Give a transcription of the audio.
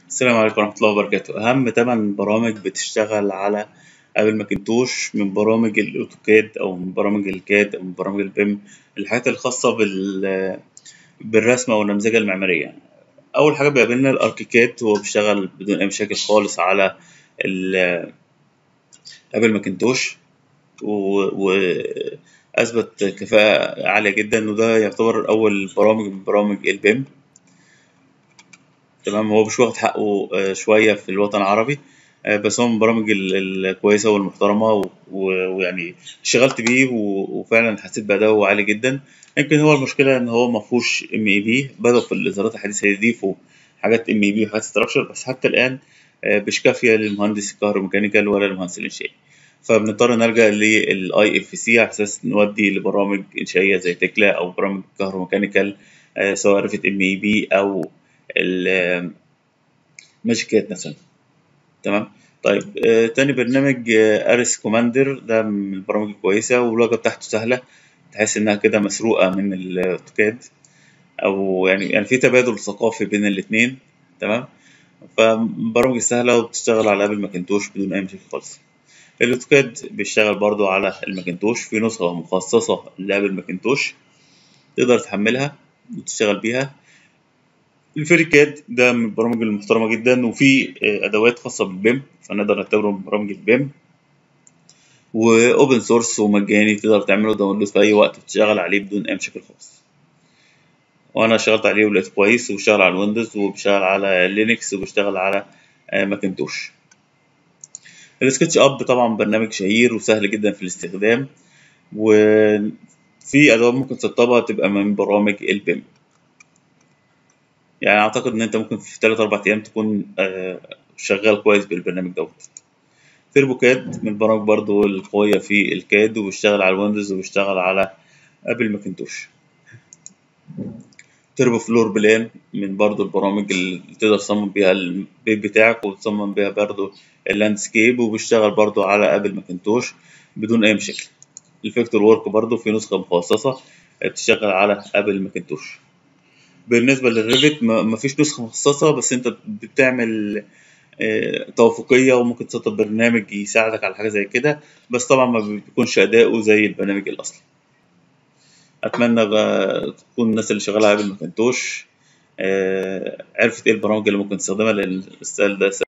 السلام عليكم ورحمة الله وبركاته أهم 8 برامج بتشتغل على أبل ماكنتوش من برامج الأوتوكاد أو من برامج الكاد أو من برامج البيم الحاجات الخاصة بال بالرسم أو النمذجة المعمارية أول حاجة بيقابلنا الأركيكاد هو بيشتغل بدون أي مشاكل خالص على ال أبل ماكنتوش وأثبت كفاءة عالية جدا وده يعتبر أول برامج من برامج البيم تمام هو مش واخد حقه آه، شوية في الوطن العربي آه، بس هو من البرامج ال- الكويسة والمحترمة و- و- ويعني اشتغلت بيه و- وفعلا حسيت بأداؤه عالي جدا يمكن هو المشكلة إن هو مفهوش ام اي بي بدأوا في الإصدارات الحديثة يضيفوا حاجات ام اي بي وحاجات ستراكشر بس حتى الآن آه، مش كافية للمهندس الكهروميكانيكال ولا المهندس الإنشائي فبنضطر نلجأ للاي اف سي على اساس نودي لبرامج انشائيه زي تكلا او برامج كهروميكانيكال آه، سواء رفت ام اي بي او الماجيكات مثلا تمام طيب آه، تاني برنامج آه، اريس كوماندر ده من البرامج الكويسه واللغه بتاعته سهله تحس انها كده مسروقه من الاوتوكاد او يعني يعني في تبادل ثقافي بين الاتنين تمام فبرامج سهله وبتشتغل على ابل ماكنتوش بدون اي مشاكل خالص الاوتوكاد بيشتغل برضو على الماكنتوش في نسخة مخصصة لابل ماكنتوش تقدر تحملها وتشتغل بيها الفريكاد ده من البرامج المحترمة جدا وفي آه، أدوات خاصة بالبيم فنقدر نعتبره من برامج البيم وأوبن سورس ومجاني تقدر تعمله داونلود في أي وقت وتشتغل عليه بدون أي مشاكل خالص وأنا اشتغلت عليه ولقيته كويس وبيشتغل على الويندوز وبيشتغل على لينكس وبيشتغل على آه، ماكنتوش السكتش اب طبعا برنامج شهير وسهل جدا في الاستخدام وفي ادوات ممكن تسطبها تبقى من برامج البيم يعني اعتقد ان انت ممكن في 3 4 ايام تكون آه، شغال كويس بالبرنامج دوت تيربو كاد من البرامج برضو القوية في الكاد وبيشتغل على الويندوز وبيشتغل على ابل ماكنتوش تيربو فلور بلان من برضو البرامج اللي تقدر تصمم بيها البيت بتاعك وتصمم بيها برضو اللاندسكيب وبيشتغل برضو على ابل ماكنتوش بدون اي مشاكل الفيكتور وورك برضو في نسخة مخصصة بتشتغل على ابل ماكنتوش بالنسبة للريفت ما- مفيش نسخة مخصصة بس انت بتعمل آه، توافقية وممكن تسطب برنامج يساعدك على حاجة زي كده بس طبعا ما بيكونش أداؤه زي البرنامج الأصلي أتمنى غ- تكون الناس اللي شغالة على ابل ماكنتوش آه، عرفت ايه البرامج اللي ممكن تستخدمها لأن السؤال ده